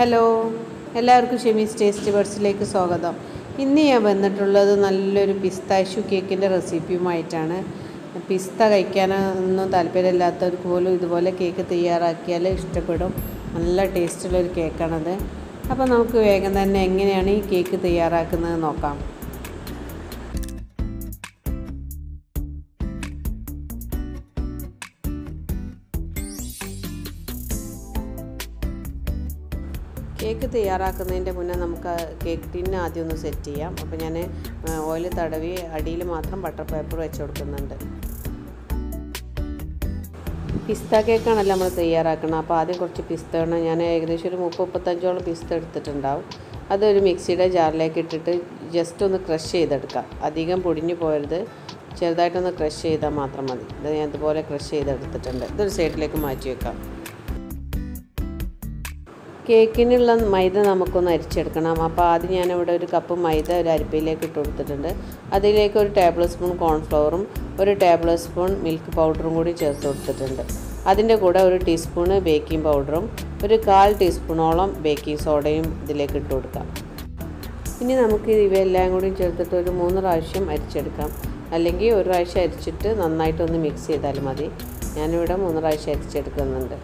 hello എല്ലാവർക്കും ഷെമീസ് taste ബഡ്സിലേക്ക് സ്വാഗതം ഇന്ന് ഞാൻ വന്നിട്ടുള്ളത് നല്ലൊരു പിസ്താഷ്യു കേക്കിൻ്റെ റെസിപ്പിയുമായിട്ടാണ് പിസ്ത കഴിക്കാനൊന്നും താല്പര്യമില്ലാത്തവർക്ക് പോലും ഇതുപോലെ കേക്ക് തയ്യാറാക്കിയാൽ ഇഷ്ടപ്പെടും നല്ല ടേസ്റ്റുള്ളൊരു കേക്കാണത് അപ്പോൾ നമുക്ക് വേഗം തന്നെ എങ്ങനെയാണ് ഈ കേക്ക് തയ്യാറാക്കുന്നത് നോക്കാം കേക്ക് തയ്യാറാക്കുന്നതിൻ്റെ മുന്നേ നമുക്ക് കേക്ക് ടിന്ന് ആദ്യം ഒന്ന് സെറ്റ് ചെയ്യാം അപ്പോൾ ഞാൻ ഓയിൽ തടവി അടിയിൽ മാത്രം ബട്ടർ പേപ്പർ വെച്ച് കൊടുക്കുന്നുണ്ട് പിസ്ത കേക്കാണല്ലോ നമ്മൾ തയ്യാറാക്കണം അപ്പോൾ ആദ്യം കുറച്ച് പിസ്ത വേണം ഞാൻ ഏകദേശം ഒരു മുപ്പത് മുപ്പത്തഞ്ചോളം പിസ്ത എടുത്തിട്ടുണ്ടാവും അതൊരു മിക്സിയുടെ ജാറിലേക്ക് ഇട്ടിട്ട് ജസ്റ്റ് ഒന്ന് ക്രഷ് ചെയ്തെടുക്കാം അധികം പൊടിഞ്ഞു പോയരുത് ചെറുതായിട്ടൊന്ന് ക്രഷ് ചെയ്താൽ മാത്രം മതി ഇത് ഞാൻ ഇതുപോലെ ക്രഷ് ചെയ്തെടുത്തിട്ടുണ്ട് ഇതൊരു സൈഡിലേക്ക് മാറ്റി വെക്കാം കേക്കിനുള്ള മൈദ നമുക്കൊന്ന് അരിച്ചെടുക്കണം അപ്പോൾ ആദ്യം ഞാനിവിടെ ഒരു കപ്പ് മൈദ ഒരു അരിപ്പയിലേക്ക് ഇട്ട് കൊടുത്തിട്ടുണ്ട് അതിലേക്ക് ഒരു ടേബിൾ സ്പൂൺ കോൺഫ്ലവറും ഒരു ടേബിൾ സ്പൂൺ മിൽക്ക് പൗഡറും കൂടി ചേർത്ത് കൊടുത്തിട്ടുണ്ട് അതിൻ്റെ കൂടെ ഒരു ടീസ്പൂണ് ബേക്കിംഗ് പൗഡറും ഒരു കാൽ ടീസ്പൂണോളം ബേക്കിംഗ് സോഡയും ഇതിലേക്ക് ഇട്ട് കൊടുക്കാം ഇനി നമുക്ക് ഇവയെല്ലാം കൂടി ചേർത്തിട്ട് ഒരു മൂന്ന് പ്രാവശ്യം അരിച്ചെടുക്കാം അല്ലെങ്കിൽ ഒരു പ്രാവശ്യം അരിച്ചിട്ട് നന്നായിട്ടൊന്ന് മിക്സ് ചെയ്താൽ മതി ഞാനിവിടെ മൂന്ന് പ്രാവശ്യം അരിച്ചെടുക്കുന്നുണ്ട്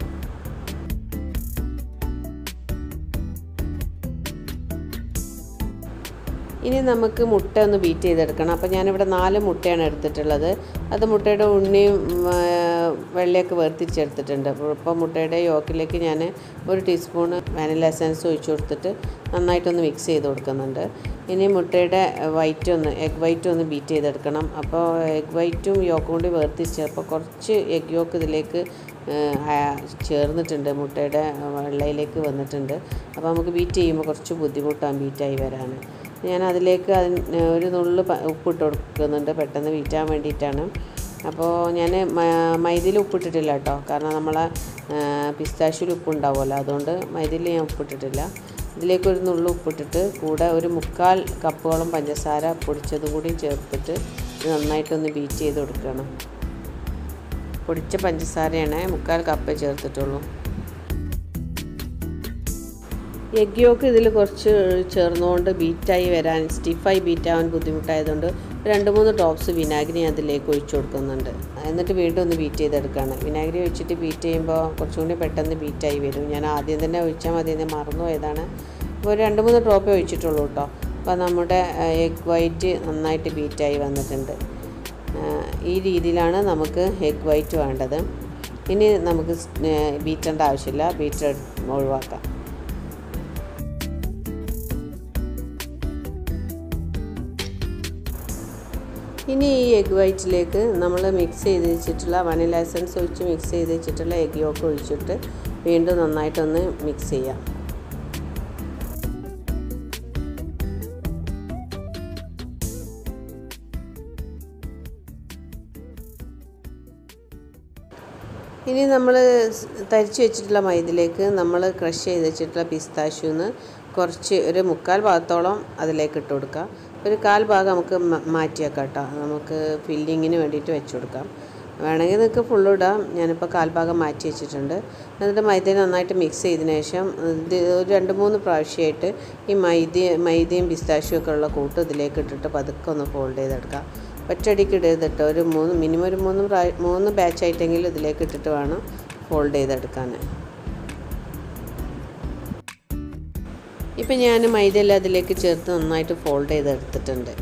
ഇനി നമുക്ക് മുട്ട ഒന്ന് ബീറ്റ് ചെയ്തെടുക്കണം അപ്പോൾ ഞാനിവിടെ നാല് മുട്ടയാണ് എടുത്തിട്ടുള്ളത് അത് മുട്ടയുടെ ഉണ്ണിയും വെള്ളയൊക്കെ വേർതിരിച്ചെടുത്തിട്ടുണ്ട് അപ്പോൾ മുട്ടയുടെ യോക്കിലേക്ക് ഞാൻ ഒരു ടീസ്പൂൺ വാനില എസൻസ് ഒഴിച്ചു കൊടുത്തിട്ട് നന്നായിട്ടൊന്ന് മിക്സ് ചെയ്ത് കൊടുക്കുന്നുണ്ട് ഇനി മുട്ടയുടെ വൈറ്റ് ഒന്ന് എഗ് വൈറ്റ് ഒന്ന് ബീറ്റ് ചെയ്തെടുക്കണം അപ്പോൾ എഗ് വൈറ്റും യോക്കും കൂടി വേർതിരിച്ച് അപ്പോൾ കുറച്ച് എഗ് യോക്ക് ഇതിലേക്ക് ചേർന്നിട്ടുണ്ട് മുട്ടയുടെ വെള്ളയിലേക്ക് വന്നിട്ടുണ്ട് അപ്പോൾ നമുക്ക് ബീറ്റ് ചെയ്യുമ്പോൾ കുറച്ച് ബുദ്ധിമുട്ടാണ് ബീറ്റായി വരാൻ ഞാൻ അതിലേക്ക് അതിന് ഒരു നുള്ളു ഉപ്പിട്ട് കൊടുക്കുന്നുണ്ട് പെട്ടെന്ന് വീറ്റാൻ വേണ്ടിയിട്ടാണ് അപ്പോൾ ഞാൻ മൈദയിൽ ഉപ്പിട്ടിട്ടില്ല കേട്ടോ കാരണം നമ്മളെ പിസ്താശ്ശിയിൽ ഉപ്പുണ്ടാവുമല്ലോ അതുകൊണ്ട് മൈദയിൽ ഞാൻ ഉപ്പിട്ടിട്ടില്ല ഇതിലേക്ക് ഒരു നുള്ളു ഉപ്പിട്ടിട്ട് കൂടെ ഒരു മുക്കാൽ കപ്പോളം പഞ്ചസാര പൊടിച്ചതും കൂടി ചേർത്തിട്ട് നന്നായിട്ടൊന്ന് ബീറ്റ് ചെയ്ത് കൊടുക്കണം പൊടിച്ച പഞ്ചസാരയാണ് മുക്കാൽ കപ്പ് ചേർത്തിട്ടുള്ളൂ എഗ് യോക്ക് ഇതിൽ കുറച്ച് ചേർന്നുകൊണ്ട് ബീറ്റായി വരാൻ സ്റ്റിഫായി ബീറ്റാവാൻ ബുദ്ധിമുട്ടായതുകൊണ്ട് രണ്ട് മൂന്ന് ഡ്രോപ്സ് വിനാഗിരി അതിലേക്ക് ഒഴിച്ചു കൊടുക്കുന്നുണ്ട് എന്നിട്ട് വീണ്ടും ഒന്ന് ബീറ്റ് ചെയ്തെടുക്കുകയാണ് വിനാഗിരി ഒഴിച്ചിട്ട് ബീറ്റ് ചെയ്യുമ്പോൾ കുറച്ചും കൂടി പെട്ടെന്ന് ബീറ്റായി വരും ഞാൻ ആദ്യം തന്നെ ഒഴിച്ചാൽ മതി എന്ന് മറന്നു പോയതാണ് അപ്പോൾ ഒരു രണ്ട് മൂന്ന് ഡ്രോപ്പേ ഒഴിച്ചിട്ടുള്ളൂ കേട്ടോ അപ്പോൾ നമ്മുടെ എഗ് വൈറ്റ് നന്നായിട്ട് ബീറ്റായി വന്നിട്ടുണ്ട് ഈ രീതിയിലാണ് നമുക്ക് എഗ് വൈറ്റ് വേണ്ടത് ഇനി നമുക്ക് ബീറ്റേണ്ട ആവശ്യമില്ല ബീറ്റർ ഒഴിവാക്കാം ഇനി ഈ എഗ് വൈറ്റിലേക്ക് നമ്മൾ മിക്സ് ചെയ്ത് വെച്ചിട്ടുള്ള വനില എസൻസ് ഒഴിച്ച് മിക്സ് ചെയ്ത് വെച്ചിട്ടുള്ള എഗ് യോക്ക് ഒഴിച്ചിട്ട് വീണ്ടും നന്നായിട്ടൊന്ന് മിക്സ് ചെയ്യാം ഇനി നമ്മൾ തരിച്ച് വെച്ചിട്ടുള്ള മൈദയിലേക്ക് നമ്മൾ ക്രഷ് ചെയ്ത് വെച്ചിട്ടുള്ള പിസ്താഷ്യൂന്ന് കുറച്ച് ഒരു മുക്കാൽ ഭാഗത്തോളം അതിലേക്ക് ഇട്ട് കൊടുക്കാം ഒരു കാൽ ഭാഗം നമുക്ക് മാറ്റി വെക്കാം കേട്ടോ നമുക്ക് ഫില്ലിങ്ങിന് വേണ്ടിയിട്ട് വെച്ച് കൊടുക്കാം വേണമെങ്കിൽ നിങ്ങൾക്ക് ഫുള്ള് ഇടാം ഞാനിപ്പോൾ കാൽ ഭാഗം മാറ്റി വെച്ചിട്ടുണ്ട് എന്നിട്ട് മൈദ നന്നായിട്ട് മിക്സ് ചെയ്തതിന് ശേഷം ഇത് ഒരു രണ്ട് മൂന്ന് പ്രാവശ്യമായിട്ട് ഈ മൈദ മൈദയും പിസ്താഷ്യും ഒക്കെ ഉള്ള കൂട്ട് ഇതിലേക്ക് ഇട്ടിട്ട് പതുക്കെ ഒന്ന് ഫോൾഡ് ചെയ്തെടുക്കാം ഒറ്റയടിക്ക് ഇടരുതിട്ട് ഒരു മൂന്ന് മിനിമം ഒരു മൂന്ന് പ്രാ മൂന്ന് ബാച്ചായിട്ടെങ്കിലും ഇതിലേക്ക് ഇട്ടിട്ട് വേണം ഫോൾഡ് ചെയ്തെടുക്കാൻ ഇപ്പം ഞാൻ മൈദയെല്ലാം അതിലേക്ക് ചേർത്ത് നന്നായിട്ട് ഫോൾഡ് ചെയ്തെടുത്തിട്ടുണ്ട്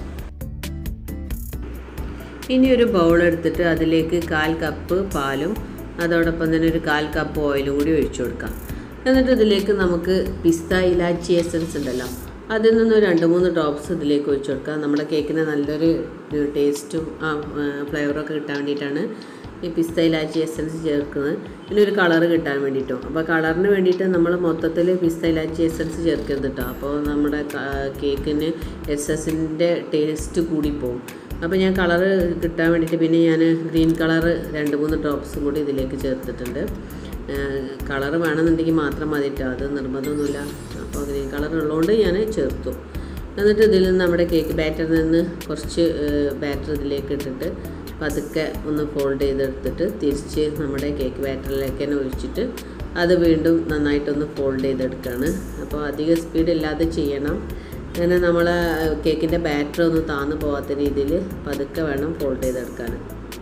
ഇനി ഒരു ബൗൾ എടുത്തിട്ട് അതിലേക്ക് കാൽ കപ്പ് പാലും അതോടൊപ്പം തന്നെ ഒരു കാൽ കപ്പ് ഓയിലും കൂടി ഒഴിച്ചു കൊടുക്കാം എന്നിട്ട് ഇതിലേക്ക് നമുക്ക് പിസ്ത ഇലാച്ചി എസൻസ് ഉണ്ടല്ലോ അതിൽ നിന്ന് രണ്ട് മൂന്ന് ഡ്രോപ്സ് ഇതിലേക്ക് ഒഴിച്ചു കൊടുക്കാം നമ്മുടെ കേക്കിന് നല്ലൊരു ടേസ്റ്റും ഫ്ലേവറൊക്കെ കിട്ടാൻ വേണ്ടിയിട്ടാണ് ഈ പിസ്ത ഇലാച്ചി എസൻസ് ചേർക്കുന്നത് പിന്നെ ഒരു കളറ് കിട്ടാൻ വേണ്ടിയിട്ടും അപ്പോൾ കളറിന് വേണ്ടിയിട്ട് നമ്മൾ മൊത്തത്തിൽ പിസ്ത ഇലാച്ചി എസൻസ് ചേർക്കരുത് കേട്ടോ അപ്പോൾ നമ്മുടെ കേക്കിന് എസൻസിൻ്റെ ടേസ്റ്റ് കൂടിപ്പോവും അപ്പോൾ ഞാൻ കളറ് കിട്ടാൻ വേണ്ടിയിട്ട് പിന്നെ ഞാൻ ഗ്രീൻ കളറ് രണ്ട് മൂന്ന് ഡ്രോപ്സും കൂടി ഇതിലേക്ക് ചേർത്തിട്ടുണ്ട് കളറ് വേണമെന്നുണ്ടെങ്കിൽ മാത്രം മതിട്ടോ അത് നിർബന്ധമൊന്നുമില്ല അപ്പോൾ ഗ്രീൻ കളർ ഉള്ളതുകൊണ്ട് ഞാൻ ചേർത്തു എന്നിട്ട് ഇതിൽ നിന്ന് നമ്മുടെ കേക്ക് ബാറ്ററിൽ നിന്ന് കുറച്ച് ബാറ്റർ ഇതിലേക്ക് ഇട്ടിട്ട് പതുക്കെ ഒന്ന് ഫോൾഡ് ചെയ്തെടുത്തിട്ട് തിരിച്ച് നമ്മുടെ കേക്ക് ബാറ്ററിലേക്ക് തന്നെ ഒഴിച്ചിട്ട് അത് വീണ്ടും നന്നായിട്ടൊന്ന് ഫോൾഡ് ചെയ്തെടുക്കുകയാണ് അപ്പോൾ അധികം സ്പീഡ് ഇല്ലാതെ ചെയ്യണം അങ്ങനെ നമ്മൾ കേക്കിൻ്റെ ബാറ്റർ ഒന്നും താന്നു പോകാത്ത രീതിയിൽ പതുക്കെ വേണം ഫോൾഡ് ചെയ്തെടുക്കാൻ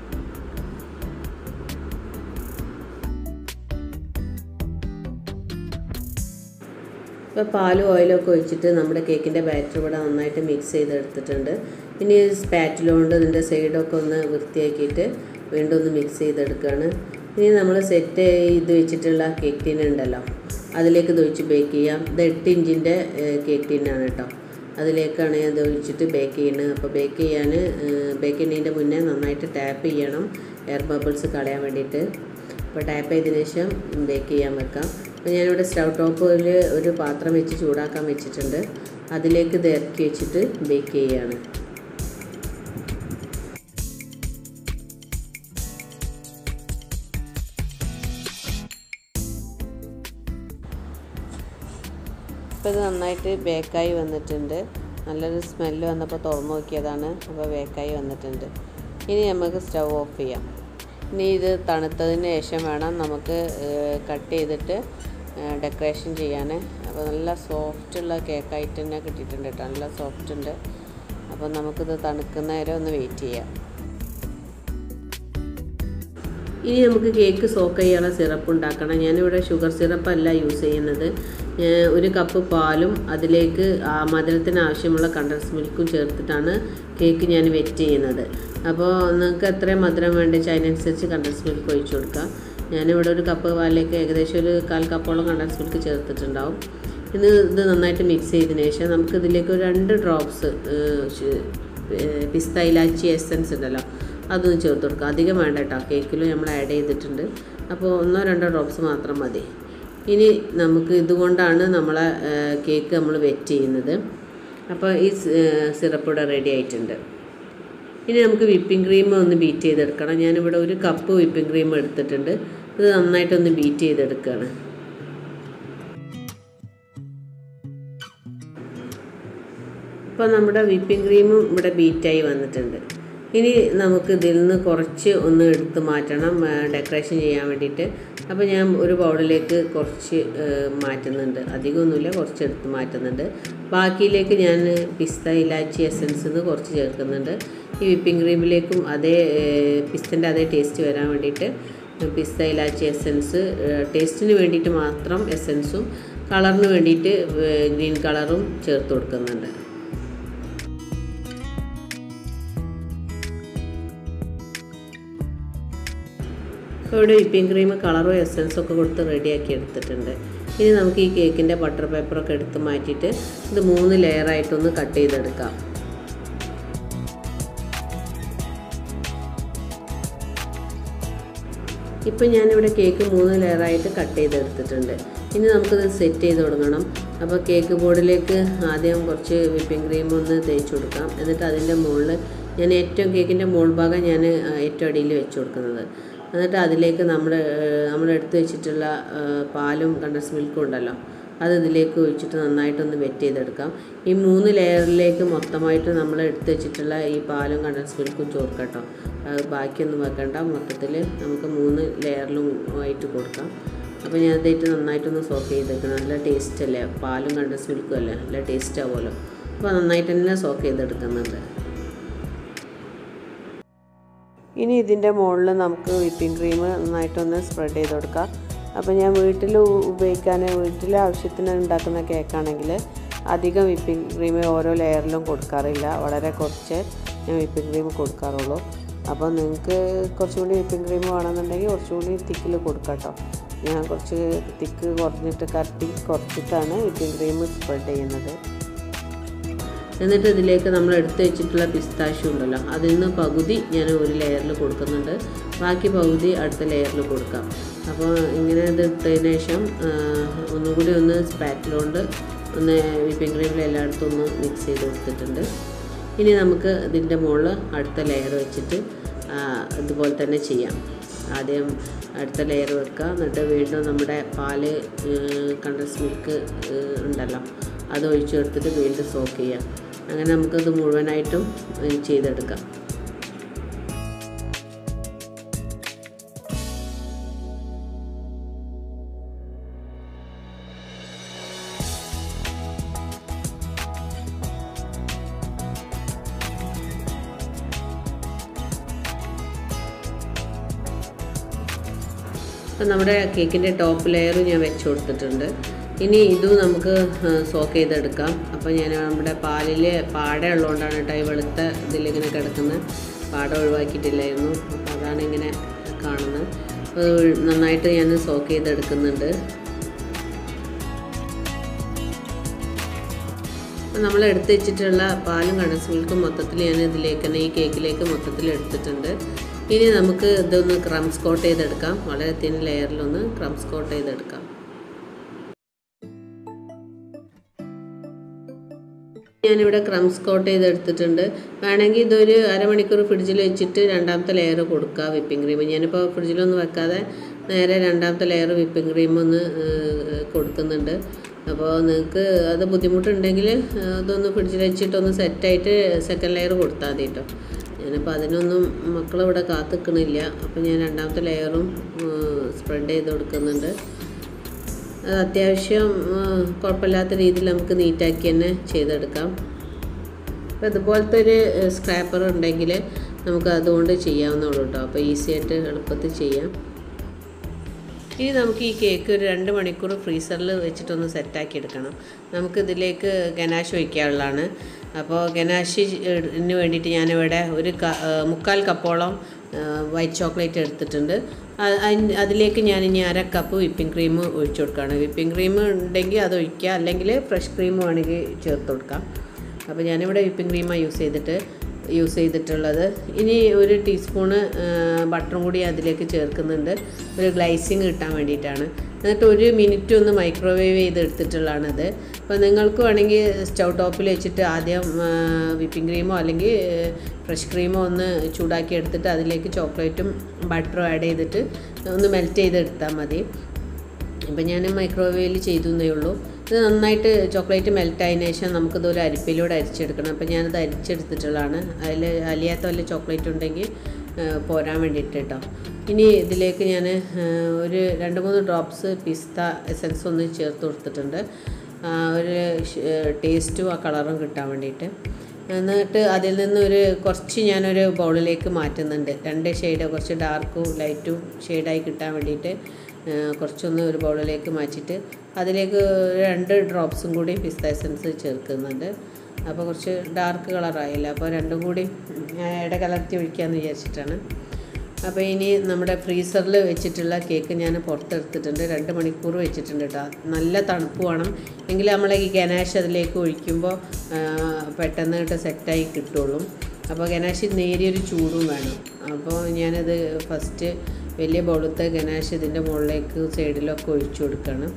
ഇപ്പോൾ പാലും ഓയിലും ഒക്കെ ഒഴിച്ചിട്ട് നമ്മുടെ കേക്കിൻ്റെ ബാറ്റർ ഇവിടെ നന്നായിട്ട് മിക്സ് ചെയ്തെടുത്തിട്ടുണ്ട് ഇനി സ്പാറ്റില കൊണ്ട് ഇതിൻ്റെ സൈഡൊക്കെ ഒന്ന് വൃത്തിയാക്കിയിട്ട് വീണ്ടും ഒന്ന് മിക്സ് ചെയ്തെടുക്കുകയാണ് ഇനി നമ്മൾ സെറ്റ് ചെയ്ത് വെച്ചിട്ടുള്ള കേക്ക് ടീൻ ഉണ്ടല്ലോ അതിലേക്ക് ഇത് ഒഴിച്ച് ബേക്ക് ചെയ്യാം ഇത് എട്ട് ഇഞ്ചിൻ്റെ കേക്ക് ടീനാണ് കേട്ടോ അതിലേക്കാണ് ഞാൻ ഇത് ഒഴിച്ചിട്ട് ബേക്ക് ചെയ്യുന്നത് അപ്പോൾ ബേക്ക് ചെയ്യാൻ ബേക്ക് ചെയ്യുന്നതിൻ്റെ മുന്നേ നന്നായിട്ട് ടാപ്പ് ചെയ്യണം എയർ ബബിൾസ് കളയാൻ വേണ്ടിയിട്ട് അപ്പോൾ ടാപ്പ് ചെയ്തതിന് ശേഷം ബേക്ക് ചെയ്യാൻ വെക്കാം അപ്പോൾ ഞാനിവിടെ സ്റ്റൗ ടോപ്പിൽ ഒരു പാത്രം വെച്ച് ചൂടാക്കാൻ വെച്ചിട്ടുണ്ട് അതിലേക്ക് ഇത് ഇറക്കി വെച്ചിട്ട് ബേക്ക് ചെയ്യുകയാണ് ഇപ്പോൾ ഇത് നന്നായിട്ട് ബേക്കായി വന്നിട്ടുണ്ട് നല്ലൊരു സ്മെല്ല് വന്നപ്പോൾ തുറന്നു നോക്കിയതാണ് അപ്പോൾ ബേക്കായി വന്നിട്ടുണ്ട് ഇനി നമുക്ക് സ്റ്റൗ ഓഫ് ചെയ്യാം ഇനി ഇത് തണുത്തതിന് ശേഷം വേണം നമുക്ക് കട്ട് ചെയ്തിട്ട് ഡെക്കറേഷൻ ചെയ്യാൻ അപ്പോൾ നല്ല സോഫ്റ്റുള്ള കേക്കായിട്ട് തന്നെ കിട്ടിയിട്ടുണ്ട് കേട്ടോ നല്ല സോഫ്റ്റ് ഉണ്ട് അപ്പോൾ നമുക്കിത് തണുക്കുന്ന വരെ ഒന്ന് വെയിറ്റ് ചെയ്യാം ഇനി നമുക്ക് കേക്ക് സോക്ക് ചെയ്യാനുള്ള സിറപ്പ് ഉണ്ടാക്കണം ഞാനിവിടെ ഷുഗർ സിറപ്പല്ല യൂസ് ചെയ്യുന്നത് ഒരു കപ്പ് പാലും അതിലേക്ക് ആ മധുരത്തിന് ആവശ്യമുള്ള കണ്ടൻസ് മിൽക്കും ചേർത്തിട്ടാണ് കേക്ക് ഞാൻ വെറ്റ് ചെയ്യുന്നത് അപ്പോൾ നിങ്ങൾക്ക് എത്ര മധുരം വേണ്ടിച്ച് അതിനനുസരിച്ച് കണ്ടൻസ് മിൽക്ക് ഒഴിച്ചു കൊടുക്കുക ഞാനിവിടെ ഒരു കപ്പ് പാലിലേക്ക് ഏകദേശം ഒരു കാൽ കപ്പോളം കണ്ടൻസ് മിൽക്ക് ചേർത്തിട്ടുണ്ടാവും ഇത് ഇത് നന്നായിട്ട് മിക്സ് ചെയ്തതിന് ശേഷം നമുക്ക് ഇതിലേക്ക് ഒരു രണ്ട് ഡ്രോപ്സ് പിസ്ത ഇലാച്ചി എസൻസ് ഉണ്ടല്ലോ അതൊന്ന് ചേർത്ത് കൊടുക്കുക അധികം വേണ്ട കേട്ടോ കേക്കിൽ നമ്മൾ ആഡ് ചെയ്തിട്ടുണ്ട് അപ്പോൾ ഒന്നോ രണ്ടോ ഡ്രോപ്സ് മാത്രം മതി ഇനി നമുക്ക് ഇതുകൊണ്ടാണ് നമ്മളെ കേക്ക് നമ്മൾ വെറ്റ് ചെയ്യുന്നത് അപ്പോൾ ഈ സിറപ്പ് ഇവിടെ റെഡി ആയിട്ടുണ്ട് ഇനി നമുക്ക് വിപ്പിംഗ് ക്രീം ഒന്ന് ബീറ്റ് ചെയ്തെടുക്കണം ഞാനിവിടെ ഒരു കപ്പ് വിപ്പിംഗ് ക്രീം എടുത്തിട്ടുണ്ട് ഇത് നന്നായിട്ടൊന്ന് ബീറ്റ് ചെയ്തെടുക്കുകയാണ് ഇപ്പോൾ നമ്മുടെ വിപ്പിംഗ് ക്രീമും ഇവിടെ ബീറ്റായി വന്നിട്ടുണ്ട് ഇനി നമുക്ക് ഇതിൽ നിന്ന് കുറച്ച് ഒന്ന് എടുത്ത് മാറ്റണം ഡെക്കറേഷൻ ചെയ്യാൻ വേണ്ടിയിട്ട് അപ്പോൾ ഞാൻ ഒരു ബൗളിലേക്ക് കുറച്ച് മാറ്റുന്നുണ്ട് അധികമൊന്നുമില്ല കുറച്ച് എടുത്ത് മാറ്റുന്നുണ്ട് ബാക്കിയിലേക്ക് ഞാൻ പിസ്ത ഇലാച്ചി എസൻസ് നിന്ന് കുറച്ച് ചേർക്കുന്നുണ്ട് ഈ വിപ്പിംഗ് ക്രീമിലേക്കും അതേ പിസ്തൻ്റെ അതേ ടേസ്റ്റ് വരാൻ വേണ്ടിയിട്ട് പിസ്ത ഇലാച്ചി എസൻസ് ടേസ്റ്റിന് വേണ്ടിയിട്ട് മാത്രം എസൻസും കളറിന് വേണ്ടിയിട്ട് ഗ്രീൻ കളറും ചേർത്ത് കൊടുക്കുന്നുണ്ട് ഇപ്പോൾ ഇവിടെ വിപ്പിംഗ് ക്രീം കളറും എസൻസും ഒക്കെ കൊടുത്ത് റെഡിയാക്കി എടുത്തിട്ടുണ്ട് ഇനി നമുക്ക് ഈ കേക്കിൻ്റെ ബട്ടർ പേപ്പറൊക്കെ എടുത്ത് മാറ്റിയിട്ട് ഇത് മൂന്ന് ലെയറായിട്ടൊന്ന് കട്ട് ചെയ്തെടുക്കാം ഇപ്പം ഞാനിവിടെ കേക്ക് മൂന്ന് ലെയറായിട്ട് കട്ട് ചെയ്തെടുത്തിട്ടുണ്ട് ഇനി നമുക്കിത് സെറ്റ് ചെയ്ത് തുടങ്ങണം അപ്പോൾ കേക്ക് ബോർഡിലേക്ക് ആദ്യം കുറച്ച് വിപ്പിംഗ് ക്രീം ഒന്ന് തേച്ച് കൊടുക്കാം എന്നിട്ട് അതിൻ്റെ മുകളിൽ ഞാൻ ഏറ്റവും കേക്കിൻ്റെ മുകൾ ഭാഗം ഞാൻ ഏറ്റവും അടിയിൽ വെച്ച് കൊടുക്കുന്നത് എന്നിട്ട് അതിലേക്ക് നമ്മൾ നമ്മൾ എടുത്ത് വെച്ചിട്ടുള്ള പാലും കണ്ടൻസ് മിൽക്കും ഉണ്ടല്ലോ അത് ഇതിലേക്ക് ഒഴിച്ചിട്ട് നന്നായിട്ടൊന്ന് വെറ്റ് ചെയ്തെടുക്കാം ഈ മൂന്ന് ലെയറിലേക്ക് മൊത്തമായിട്ട് നമ്മൾ എടുത്ത് വെച്ചിട്ടുള്ള ഈ പാലും കണ്ടൻസ് മിൽക്കും ചോർക്കട്ടോ അത് ബാക്കിയൊന്നും വെക്കണ്ട മൊത്തത്തിൽ നമുക്ക് മൂന്ന് ലെയറിലും ആയിട്ട് കൊടുക്കാം അപ്പോൾ ഞാൻ ഇതായിട്ട് നന്നായിട്ടൊന്ന് സോക്ക് ചെയ്തേക്കണം നല്ല ടേസ്റ്റ് അല്ലേ പാലും കണ്ടൻസ് മിൽക്കും അല്ലേ നല്ല ടേസ്റ്റ് ആവുമല്ലോ അപ്പോൾ നന്നായിട്ട് തന്നെ സോക്ക് ചെയ്തെടുക്കുന്നുണ്ട് ഇനി ഇതിൻ്റെ മുകളിൽ നമുക്ക് വിപ്പിംഗ് ക്രീം നന്നായിട്ടൊന്ന് സ്പ്രെഡ് ചെയ്ത് കൊടുക്കാം അപ്പോൾ ഞാൻ വീട്ടിൽ ഉപയോഗിക്കാൻ വീട്ടിലെ ആവശ്യത്തിന് ഉണ്ടാക്കുന്ന കേക്കാണെങ്കിൽ അധികം വിപ്പിംഗ് ക്രീം ഓരോ ലെയറിലും കൊടുക്കാറില്ല വളരെ കുറച്ച് ഞാൻ വിപ്പിംഗ് ക്രീം കൊടുക്കാറുള്ളൂ അപ്പോൾ നിങ്ങൾക്ക് കുറച്ചും കൂടി വിപ്പിംഗ് ക്രീം വേണമെന്നുണ്ടെങ്കിൽ കുറച്ചും കൂടി തിക്കിൽ കൊടുക്കാം കേട്ടോ ഞാൻ കുറച്ച് തിക്ക് കുറഞ്ഞിട്ട് കട്ടി കുറച്ചിട്ടാണ് വിപ്പിംഗ് ക്രീം സ്പ്രെഡ് ചെയ്യുന്നത് എന്നിട്ട് ഇതിലേക്ക് നമ്മൾ എടുത്ത് വെച്ചിട്ടുള്ള പിസ്താഷ്യൂ ഉണ്ടല്ലോ അതിൽ നിന്ന് പകുതി ഞാൻ ഒരു ലെയറിൽ കൊടുക്കുന്നുണ്ട് ബാക്കി പകുതി അടുത്ത ലെയറിൽ കൊടുക്കാം അപ്പോൾ ഇങ്ങനെ ഇത് ഇട്ടതിന് ശേഷം ഒന്നും കൂടി ഒന്ന് സ്പാറ്റിലോണ്ട് ഒന്ന് വിപ്പിംഗ് ക്രീമിൽ എല്ലായിടത്തും ഒന്ന് മിക്സ് ചെയ്ത് കൊടുത്തിട്ടുണ്ട് ഇനി നമുക്ക് ഇതിൻ്റെ മുകളിൽ അടുത്ത ലെയർ വെച്ചിട്ട് ഇതുപോലെ തന്നെ ചെയ്യാം ആദ്യം അടുത്ത ലെയർ വെക്കുക എന്നിട്ട് വീണ്ടും നമ്മുടെ പാല് കണ്ടൻസ് മിൽക്ക് ഉണ്ടല്ലോ അത് ഒഴിച്ചു കൊടുത്തിട്ട് വീണ്ടും സോക്ക് ചെയ്യാം അങ്ങനെ നമുക്കത് മുഴുവനായിട്ടും ചെയ്തെടുക്കാം അപ്പം നമ്മുടെ കേക്കിൻ്റെ ടോപ്പ് ലെയർ ഞാൻ വെച്ച് കൊടുത്തിട്ടുണ്ട് ഇനി ഇതും നമുക്ക് സോക്ക് ചെയ്തെടുക്കാം അപ്പോൾ ഞാൻ നമ്മുടെ പാലിൽ പാട ഉള്ളതുകൊണ്ടാണ് കേട്ടോ ഈ വെളുത്ത ഇതിലിങ്ങനെ കിടക്കുന്നത് പാട ഒഴിവാക്കിയിട്ടില്ലായിരുന്നു അപ്പോൾ അതാണ് ഇങ്ങനെ കാണുന്നത് അപ്പോൾ അത് നന്നായിട്ട് ഞാൻ സോക്ക് ചെയ്തെടുക്കുന്നുണ്ട് നമ്മൾ എടുത്ത് വെച്ചിട്ടുള്ള പാലും കണ്ടൻസ് മിൽക്കും മൊത്തത്തിൽ ഞാൻ ഇതിലേക്ക് തന്നെ ഈ കേക്കിലേക്ക് മൊത്തത്തിൽ എടുത്തിട്ടുണ്ട് ഇനി നമുക്ക് ഇതൊന്ന് ക്രംസ് കോട്ട് ചെയ്തെടുക്കാം വളരെ തിൻ ലെയറിലൊന്ന് ക്രംസ് കോട്ട് ചെയ്തെടുക്കാം ഞാനിവിടെ ക്രംസ് കോട്ട് ചെയ്തെടുത്തിട്ടുണ്ട് വേണമെങ്കിൽ ഇതൊരു അരമണിക്കൂർ ഫ്രിഡ്ജിൽ വെച്ചിട്ട് രണ്ടാമത്തെ ലെയർ കൊടുക്കുക വിപ്പിംഗ് ക്രീം ഞാനിപ്പോൾ ഫ്രിഡ്ജിലൊന്നും വെക്കാതെ നേരെ രണ്ടാമത്തെ ലെയർ വിപ്പിംഗ് ക്രീം ഒന്ന് കൊടുക്കുന്നുണ്ട് അപ്പോൾ നിങ്ങൾക്ക് അത് ബുദ്ധിമുട്ടുണ്ടെങ്കിൽ അതൊന്ന് ഫ്രിഡ്ജിൽ വെച്ചിട്ടൊന്ന് സെറ്റായിട്ട് സെക്കൻഡ് ലെയർ കൊടുത്താൽ മതി കേട്ടോ ഞാനിപ്പോൾ അതിനൊന്നും മക്കളിവിടെ കാത്തിക്കണില്ല അപ്പോൾ ഞാൻ രണ്ടാമത്തെ ലെയറും സ്പ്രെഡ് ചെയ്ത് കൊടുക്കുന്നുണ്ട് അത് അത്യാവശ്യം കുഴപ്പമില്ലാത്ത രീതിയിൽ നമുക്ക് നീറ്റാക്കി തന്നെ ചെയ്തെടുക്കാം അപ്പോൾ ഇതുപോലത്തെ ഒരു സ്ക്രാപ്പർ ഉണ്ടെങ്കിൽ നമുക്ക് അതുകൊണ്ട് ചെയ്യാവുന്നുള്ളൂ കേട്ടോ അപ്പോൾ ഈസി ആയിട്ട് എളുപ്പത്തിൽ ചെയ്യാം ഇനി നമുക്ക് ഈ കേക്ക് ഒരു രണ്ട് മണിക്കൂർ ഫ്രീസറിൽ വെച്ചിട്ടൊന്ന് സെറ്റാക്കി എടുക്കണം നമുക്ക് ഇതിലേക്ക് ഗനാഷ് ഒഴിക്കാനുള്ളതാണ് അപ്പോൾ ഗനാഷിന് വേണ്ടിയിട്ട് ഞാനിവിടെ ഒരു മുക്കാൽ കപ്പോളം വൈറ്റ് ചോക്ലേറ്റ് എടുത്തിട്ടുണ്ട് അതിലേക്ക് ഞാൻ ഇനി അര കപ്പ് വിപ്പിംഗ് ക്രീം ഒഴിച്ചു കൊടുക്കുകയാണ് വിപ്പിംഗ് ക്രീം ഉണ്ടെങ്കിൽ അത് ഒഴിക്കുക അല്ലെങ്കിൽ ഫ്രഷ് ക്രീം വേണമെങ്കിൽ ചേർത്ത് കൊടുക്കാം അപ്പോൾ ഞാനിവിടെ വിപ്പിംഗ് ക്രീമാണ് യൂസ് ചെയ്തിട്ട് യൂസ് ചെയ്തിട്ടുള്ളത് ഇനി ഒരു ടീസ്പൂണ് ബട്ടറും കൂടി അതിലേക്ക് ചേർക്കുന്നുണ്ട് ഒരു ഗ്ലൈസിങ് കിട്ടാൻ വേണ്ടിയിട്ടാണ് എന്നിട്ട് ഒരു മിനിറ്റ് ഒന്ന് മൈക്രോവേവ് ചെയ്ത് എടുത്തിട്ടുള്ളതാണത് അപ്പോൾ നിങ്ങൾക്ക് വേണമെങ്കിൽ സ്റ്റൗ ടോപ്പിൽ വെച്ചിട്ട് ആദ്യം വിപ്പിംഗ് ക്രീമോ അല്ലെങ്കിൽ ഫ്രഷ് ക്രീമോ ഒന്ന് ചൂടാക്കി എടുത്തിട്ട് അതിലേക്ക് ചോക്ലേറ്റും ബട്ടറും ആഡ് ചെയ്തിട്ട് ഒന്ന് മെൽറ്റ് ചെയ്തെടുത്താൽ മതി ഇപ്പം ഞാൻ മൈക്രോവേവിൽ ചെയ്തു എന്നേ ഉള്ളൂ ഇത് നന്നായിട്ട് ചോക്ലേറ്റ് മെൽറ്റ് ആയതിനു ശേഷം നമുക്കിത് ഒരു അരിപ്പിലൂടെ അരിച്ചെടുക്കണം അപ്പം ഞാനത് അരിച്ചെടുത്തിട്ടുള്ളതാണ് അതിൽ അലിയാത്ത വല്ല ചോക്ലേറ്റ് ഉണ്ടെങ്കിൽ പോരാൻ വേണ്ടിയിട്ട് കേട്ടോ ഇനി ഇതിലേക്ക് ഞാൻ ഒരു രണ്ട് മൂന്ന് ഡ്രോപ്സ് പിസ്ത എസൻസ് ഒന്ന് ചേർത്ത് കൊടുത്തിട്ടുണ്ട് ഒരു ടേസ്റ്റും ആ കളറും കിട്ടാൻ വേണ്ടിയിട്ട് എന്നിട്ട് അതിൽ നിന്ന് ഒരു കുറച്ച് ഞാനൊരു ബൗളിലേക്ക് മാറ്റുന്നുണ്ട് രണ്ട് ഷെയ്ഡ് കുറച്ച് ഡാർക്കും ലൈറ്റും ഷെയ്ഡായി കിട്ടാൻ വേണ്ടിയിട്ട് കുറച്ചൊന്ന് ഒരു ബൗളിലേക്ക് മാറ്റിയിട്ട് അതിലേക്ക് രണ്ട് ഡ്രോപ്സും കൂടി പിസ്ത എസൻസ് ചേർക്കുന്നുണ്ട് അപ്പോൾ കുറച്ച് ഡാർക്ക് കളറായില്ല അപ്പോൾ രണ്ടും കൂടി ഇട കലർത്തി ഒഴിക്കാമെന്ന് വിചാരിച്ചിട്ടാണ് അപ്പോൾ ഇനി നമ്മുടെ ഫ്രീസറിൽ വെച്ചിട്ടുള്ള കേക്ക് ഞാൻ പുറത്തെടുത്തിട്ടുണ്ട് രണ്ട് മണിക്കൂർ വെച്ചിട്ടുണ്ട് കേട്ടോ നല്ല തണുപ്പ് വേണം എങ്കിൽ നമ്മൾ ഈ ഗനാഷ് അതിലേക്ക് ഒഴിക്കുമ്പോൾ പെട്ടെന്ന് കേട്ട് സെറ്റായി കിട്ടുള്ളൂ അപ്പോൾ ഗനാഷ് നേരിയൊരു ചൂടും വേണം അപ്പോൾ ഞാനത് ഫസ്റ്റ് വലിയ ബൗളത്തെ ഗനാഷ് ഇതിൻ്റെ മുകളിലേക്ക് സൈഡിലൊക്കെ ഒഴിച്ചു കൊടുക്കുകയാണ്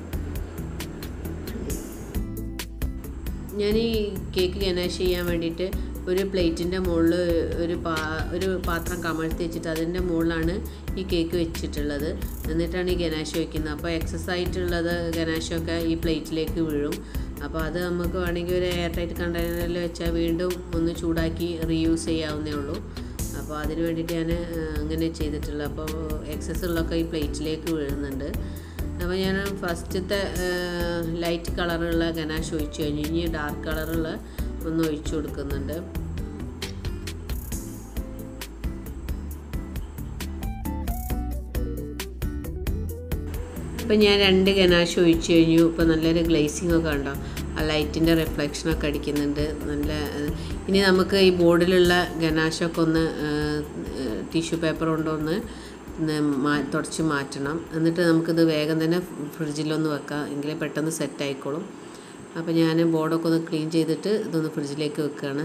ഞാൻ ഈ കേക്ക് ഗനാഷ് ചെയ്യാൻ വേണ്ടിയിട്ട് ഒരു പ്ലേറ്റിൻ്റെ മുകളിൽ ഒരു പാ ഒരു പാത്രം കമഴ്ത്തി വെച്ചിട്ട് അതിൻ്റെ മുകളിലാണ് ഈ കേക്ക് വെച്ചിട്ടുള്ളത് എന്നിട്ടാണ് ഈ ഗനാഷ് വയ്ക്കുന്നത് അപ്പോൾ എക്സസ് ആയിട്ടുള്ളത് ഗനാഷൊക്കെ ഈ പ്ലേറ്റിലേക്ക് വീഴും അപ്പോൾ അത് നമുക്ക് വേണമെങ്കിൽ ഒരു എയർ ടൈറ്റ് കണ്ടെയ്നറിൽ വെച്ചാൽ വീണ്ടും ഒന്ന് ചൂടാക്കി റീയൂസ് ചെയ്യാവുന്നേ ഉള്ളൂ അപ്പോൾ അതിന് വേണ്ടിയിട്ട് ഞാൻ അങ്ങനെ ചെയ്തിട്ടുള്ളത് അപ്പോൾ എക്സസ് ഉള്ളതൊക്കെ ഈ പ്ലേറ്റിലേക്ക് വീഴുന്നുണ്ട് അപ്പോൾ ഞാൻ ഫസ്റ്റത്തെ ലൈറ്റ് കളറുള്ള ഗനാഷ് ഒഴിച്ചു കഴിഞ്ഞു ഇനി ഡാർക്ക് കളറുള്ള ഒന്ന് ഒഴിച്ചു കൊടുക്കുന്നുണ്ട് ഇപ്പം ഞാൻ രണ്ട് ഗനാഷ് ഒഴിച്ചു കഴിഞ്ഞു ഇപ്പോൾ നല്ലൊരു ഗ്ലേസിംഗ് ഒക്കെ ഉണ്ടോ ആ ലൈറ്റിൻ്റെ റിഫ്ലക്ഷനൊക്കെ അടിക്കുന്നുണ്ട് നല്ല ഇനി നമുക്ക് ഈ ബോർഡിലുള്ള ഗനാഷൊക്കെ ഒന്ന് ടിഷ്യൂ പേപ്പർ കൊണ്ടൊന്ന് മാ തുടച്ച് മാറ്റണം എന്നിട്ട് നമുക്കിത് വേഗം തന്നെ ഫ്രിഡ്ജിലൊന്ന് വെക്കാം എങ്കിലേ പെട്ടെന്ന് സെറ്റ് ആയിക്കോളും അപ്പോൾ ഞാൻ ബോർഡൊക്കെ ഒന്ന് ക്ലീൻ ചെയ്തിട്ട് ഇതൊന്ന് ഫ്രിഡ്ജിലേക്ക് വെക്കുകയാണ്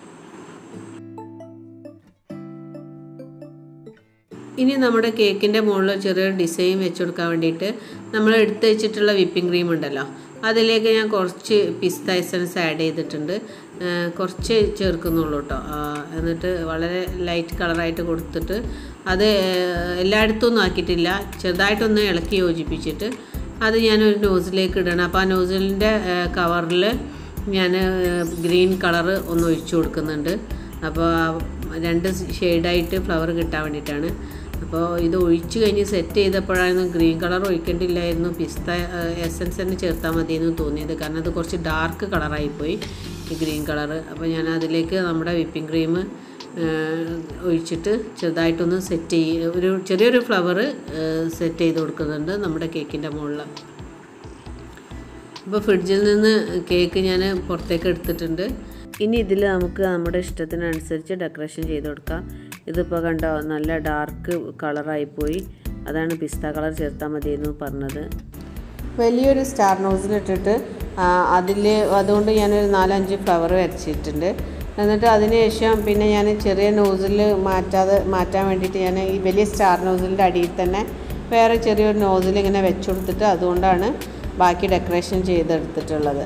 ഇനി നമ്മുടെ കേക്കിൻ്റെ മുകളിൽ ചെറിയൊരു ഡിസൈൻ വെച്ച് കൊടുക്കാൻ വേണ്ടിയിട്ട് നമ്മൾ എടുത്ത് വെച്ചിട്ടുള്ള വിപ്പിംഗ് ക്രീം ഉണ്ടല്ലോ അതിലേക്ക് ഞാൻ കുറച്ച് പിസ്ത എസൻസ് ആഡ് ചെയ്തിട്ടുണ്ട് കുറച്ച് ചേർക്കുന്നുള്ളൂ കേട്ടോ എന്നിട്ട് വളരെ ലൈറ്റ് കളറായിട്ട് കൊടുത്തിട്ട് അത് എല്ലായിടത്തും ഒന്നും ആക്കിയിട്ടില്ല ചെറുതായിട്ടൊന്ന് ഇളക്കി യോജിപ്പിച്ചിട്ട് അത് ഞാനൊരു നോസിലേക്ക് ഇടണം അപ്പോൾ ആ നോസിലിൻ്റെ കവറിൽ ഞാൻ ഗ്രീൻ കളറ് ഒന്ന് ഒഴിച്ചു കൊടുക്കുന്നുണ്ട് അപ്പോൾ രണ്ട് ഷെയ്ഡായിട്ട് ഫ്ലവർ കിട്ടാൻ വേണ്ടിയിട്ടാണ് അപ്പോൾ ഇത് ഒഴിച്ച് കഴിഞ്ഞ് സെറ്റ് ചെയ്തപ്പോഴായിരുന്നു ഗ്രീൻ കളർ ഒഴിക്കേണ്ടില്ലായിരുന്നു പിസ്ത എസൻസ് തന്നെ ചേർത്താൽ മതിയെന്ന് തോന്നിയത് കാരണം അത് കുറച്ച് ഡാർക്ക് കളറായിപ്പോയി ഈ ഗ്രീൻ കളർ അപ്പോൾ ഞാൻ അതിലേക്ക് നമ്മുടെ വിപ്പിംഗ് ക്രീം ഒഴിച്ചിട്ട് ചെറുതായിട്ടൊന്ന് സെറ്റ് ചെയ്യ ഒരു ചെറിയൊരു ഫ്ലവർ സെറ്റ് ചെയ്ത് കൊടുക്കുന്നുണ്ട് നമ്മുടെ കേക്കിൻ്റെ മുകളിൽ ഇപ്പോൾ ഫ്രിഡ്ജിൽ നിന്ന് കേക്ക് ഞാൻ പുറത്തേക്ക് എടുത്തിട്ടുണ്ട് ഇനി ഇതിൽ നമുക്ക് നമ്മുടെ ഇഷ്ടത്തിനനുസരിച്ച് ഡെക്കറേഷൻ ചെയ്ത് കൊടുക്കാം ഇതിപ്പോൾ കണ്ടോ നല്ല ഡാർക്ക് കളറായിപ്പോയി അതാണ് പിസ്ത കളർ ചേർത്താൽ മതിയെന്ന് പറഞ്ഞത് വലിയൊരു സ്റ്റാർ നോസിലിട്ടിട്ട് അതിൽ അതുകൊണ്ട് ഞാനൊരു നാലഞ്ച് ഫ്ലവർ വരച്ചിട്ടുണ്ട് എന്നിട്ട് അതിന് ശേഷം പിന്നെ ഞാൻ ചെറിയ നോസിൽ മാറ്റാതെ മാറ്റാൻ വേണ്ടിയിട്ട് ഞാൻ ഈ വലിയ സ്റ്റാർ നോസിലിൻ്റെ അടിയിൽ തന്നെ വേറെ ചെറിയൊരു നോസിൽ ഇങ്ങനെ വെച്ചു കൊടുത്തിട്ട് അതുകൊണ്ടാണ് ബാക്കി ഡെക്കറേഷൻ ചെയ്തെടുത്തിട്ടുള്ളത്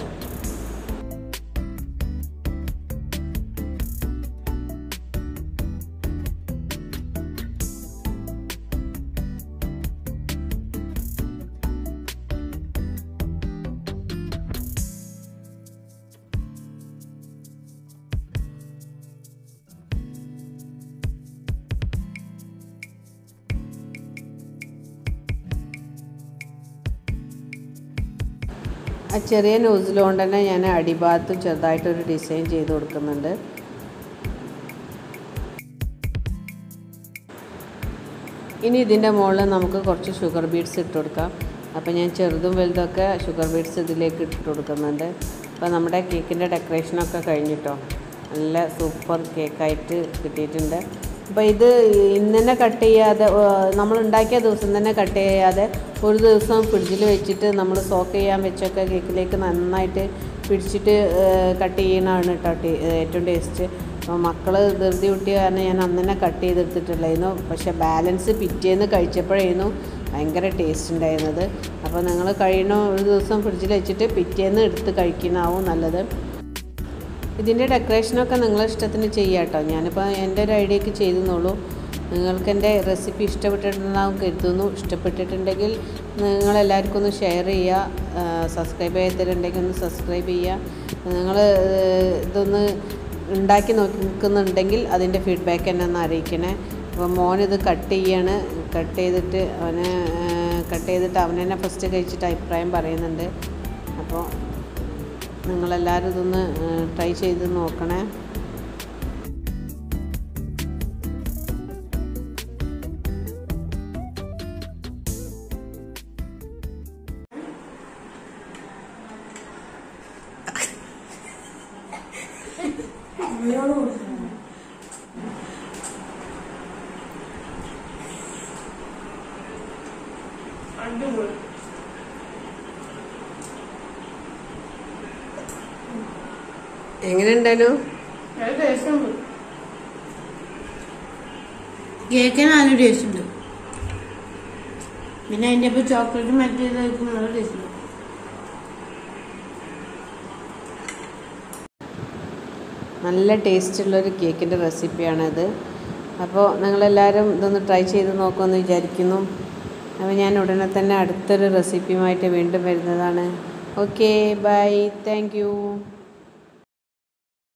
ആ ചെറിയ നോസിൽ കൊണ്ട് തന്നെ ഞാൻ അടിഭാഗത്തും ചെറുതായിട്ടൊരു ഡിസൈൻ ചെയ്ത് കൊടുക്കുന്നുണ്ട് ഇനി ഇതിൻ്റെ മുകളിൽ നമുക്ക് കുറച്ച് ഷുഗർ ബീഡ്സ് ഇട്ട് കൊടുക്കാം അപ്പോൾ ഞാൻ ചെറുതും വലുതൊക്കെ ഷുഗർ ബീഡ്സ് ഇതിലേക്ക് ഇട്ട് കൊടുക്കുന്നുണ്ട് അപ്പോൾ നമ്മുടെ കേക്കിൻ്റെ ഡെക്കറേഷനൊക്കെ കഴിഞ്ഞിട്ടോ നല്ല സൂപ്പർ കേക്കായിട്ട് കിട്ടിയിട്ടുണ്ട് അപ്പോൾ ഇത് ഇന്ന് തന്നെ കട്ട് ചെയ്യാതെ നമ്മൾ ഉണ്ടാക്കിയ ദിവസം തന്നെ കട്ട് ചെയ്യാതെ ഒരു ദിവസം ഫ്രിഡ്ജിൽ വെച്ചിട്ട് നമ്മൾ സോക്ക് ചെയ്യാൻ വെച്ചൊക്കെ കേക്കിലേക്ക് നന്നായിട്ട് പിടിച്ചിട്ട് കട്ട് ചെയ്യണതാണ് കേട്ടോ ടേ ഏറ്റവും ടേസ്റ്റ് അപ്പോൾ മക്കൾ ധൃതി കുട്ടിയ കാരണം ഞാൻ അന്ന് തന്നെ കട്ട് ചെയ്തെടുത്തിട്ടുണ്ടായിരുന്നു പക്ഷേ ബാലൻസ് പിറ്റേന്ന് കഴിച്ചപ്പോഴായിരുന്നു ഭയങ്കര ടേസ്റ്റ് ഉണ്ടായിരുന്നത് അപ്പോൾ നിങ്ങൾ കഴിയണ ഒരു ദിവസം ഫ്രിഡ്ജിൽ വെച്ചിട്ട് പിറ്റേന്ന് എടുത്ത് കഴിക്കുന്നതാവും നല്ലത് ഇതിൻ്റെ ഡെക്കറേഷനൊക്കെ നിങ്ങളെ ഇഷ്ടത്തിന് ചെയ്യാം കേട്ടോ ഞാനിപ്പോൾ എൻ്റെ ഒരു ഐഡിയക്ക് ചെയ്തെന്നുള്ളൂ നിങ്ങൾക്ക് എൻ്റെ റെസിപ്പി ഇഷ്ടപ്പെട്ടിട്ടുണ്ടാവും കരുതുന്നു ഇഷ്ടപ്പെട്ടിട്ടുണ്ടെങ്കിൽ നിങ്ങളെല്ലാവർക്കും ഒന്ന് ഷെയർ ചെയ്യുക സബ്സ്ക്രൈബ് ചെയ്തിട്ടുണ്ടെങ്കിൽ ഒന്ന് സബ്സ്ക്രൈബ് ചെയ്യുക നിങ്ങൾ ഇതൊന്ന് ഉണ്ടാക്കി നോക്കുന്നുണ്ടെങ്കിൽ അതിൻ്റെ ഫീഡ്ബാക്ക് എന്നെ ഒന്ന് അറിയിക്കണേ അപ്പോൾ മോനിത് കട്ട് ചെയ്യാണ് കട്ട് ചെയ്തിട്ട് അവന് കട്ട് ചെയ്തിട്ട് അവൻ തന്നെ ഫസ്റ്റ് കഴിച്ചിട്ട് അഭിപ്രായം പറയുന്നുണ്ട് അപ്പോൾ നിങ്ങളെല്ലാവരും ഇതൊന്ന് ട്രൈ ചെയ്ത് നോക്കണേ എങ്ങനെ ഉണ്ടായിരുന്നു കേക്കിന് നല്ല ടേസ്റ്റ് ഉണ്ട് പിന്നെ അതിൻ്റെ ഒപ്പം ചോക്ലേറ്റ് മറ്റേത് കഴിക്കുമ്പോൾ നല്ല ടേസ്റ്റ് ഉണ്ട് നല്ല ടേസ്റ്റുള്ളൊരു കേക്കിൻ്റെ റെസിപ്പിയാണിത് അപ്പോൾ നിങ്ങളെല്ലാവരും ഇതൊന്ന് ട്രൈ ചെയ്ത് നോക്കുമെന്ന് വിചാരിക്കുന്നു അപ്പോൾ ഞാൻ ഉടനെ തന്നെ അടുത്തൊരു റെസിപ്പിയുമായിട്ട് വീണ്ടും വരുന്നതാണ് ഓക്കെ ബൈ താങ്ക്